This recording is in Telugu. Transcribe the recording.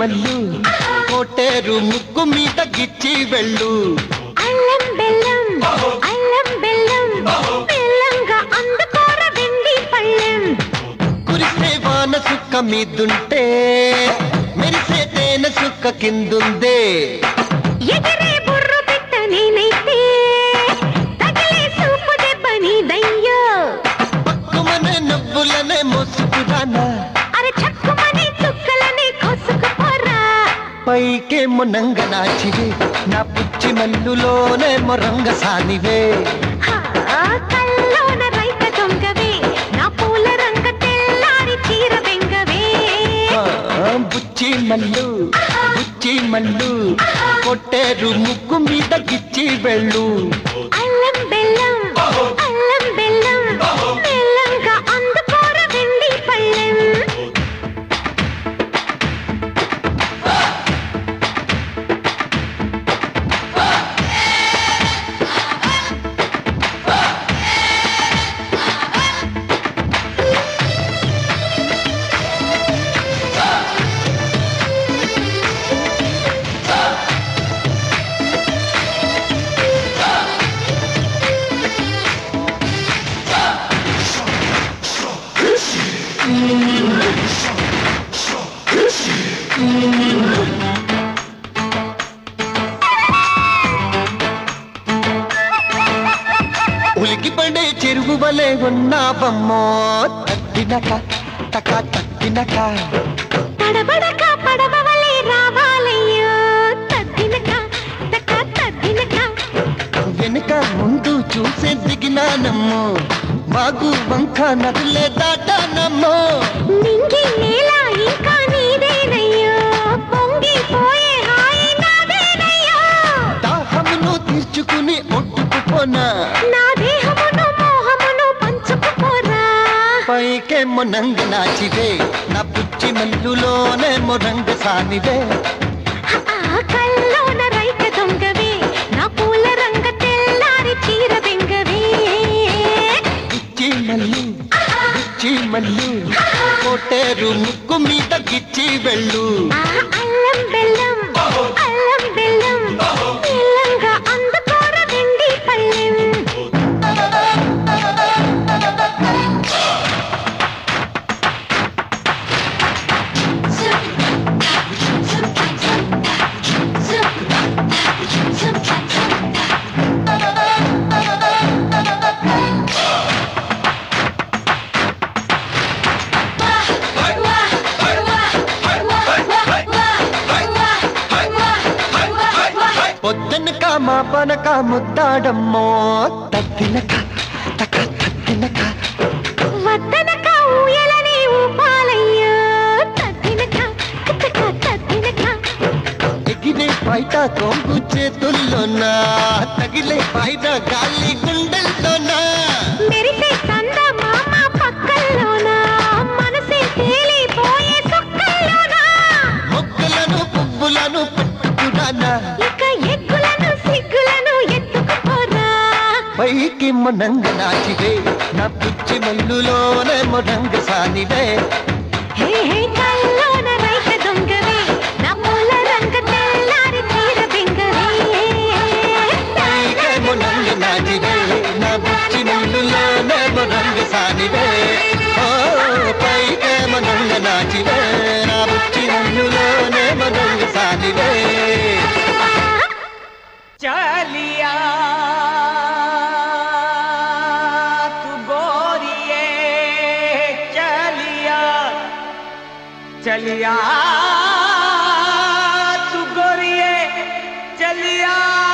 మల్లు కోటేరు ముక్కు మీద గిచ్చి వెళ్ళు అల్లం బెల్లం అల్లం బెల్లం బెల్లంగా అందుకోర వెండి పళ్ళెం కురిసే వాన సుక్క మీదుంటే మెరిసే తేనె సుక్క కిందుందే ఎగిరే బుర్రు పెట్ట నేనైతే తగిలే సూపు దెబ్బ నీదయ్యో పక్కుమనే నవ్వులనే మోసుకురానా అరే చక్కుమని చుక్కలని కొసుకుపోరా పైకే మునంగ నాచివే నా పుచ్చి మల్లులోనే మొరంగ సానివే హా, కల్లోన రైత దొంగవే నా పూల రంగ తెల్లారి చీర బెంగవే ఆ, బుచ్చి మల్లు బుచ్చి మల్లు కొట్టేరు ముక్కు మీద గిచ్చి వెళ్ళు అల్లం బెల్లం అల్లం బెల్లం బెల్లంగా అందుకోర వెండి పళ్ళెం ఉలికి పడే చెరువు వలె ఉన్నావమ్మో తగ్గినక తక తగ్గినక తడబడక పడవ వలె రావాలయ్యో తద్దినక తక తద్దినక వెనుక ముందు చూసే దిగినానమ్మో వాగు వంక నదులే దాటానమ్మో నింగి నేల ఇంకా నీదేనయ్యో పొంగిపోయే హాయి నాదేనయ్యో దాహమును తీర్చుకుని ఒట్టుకుపోనా నా దేహమును మోహమును పంచుకుపోరా పైకే మొనంగ నాచివే నా పుచ్చి మల్లులోనే మొరంగ సానివే ఆ కల్లోన రైత దొంగవే నా పూల రంగ తెల్లారి చీర బెంగవే పిచ్చి మల్లు పిచ్చి మల్లు కోటేరు ముక్కు మీద గిచ్చి వెళ్ళు ఆ అల్లం బెల్లం అల్లం బెల్లం బెల్లంగా అందుకోర వెండి పళ్ళెం పొద్దునక మా పనక ముద్దాడమ్మో తద్దినక తక తద్దినక వద్దనక ఊయలని ఊపాలయ్యో తద్దినక కతక తద్దినక ఎగిరే బయట కొంగు చేతుల్లోనా తగిలే బయట గాలి గుండెల్లోనా మెరిసే సంద మామ పక్కల్లోన మనసే తేలిపోయే సొక్కల్లోన మొక్కలను పువ్వులను పట్టుకురానా ఇక ఎగ్గులను సిగ్గులను ఎత్తుకుపోరా పైకి మొనంగ నాచివే నా పుచ్చి మల్లులోనే మొనంగ సానివే హే హే కల్లోన రైత దొంగవే నా పూల రంగ తెల్లారి చీర బెంగవే పైకే మొనంగ నాచివే నా పుచ్చి మల్లులోనే మొనంగ సానివే ఓ పైకే మొనంగ నాచివే నా పుచ్చి మల్లులోనే మొనంగ సానివే चलिया तू गोरिए चलिया चलिया तू गोरिए चलिया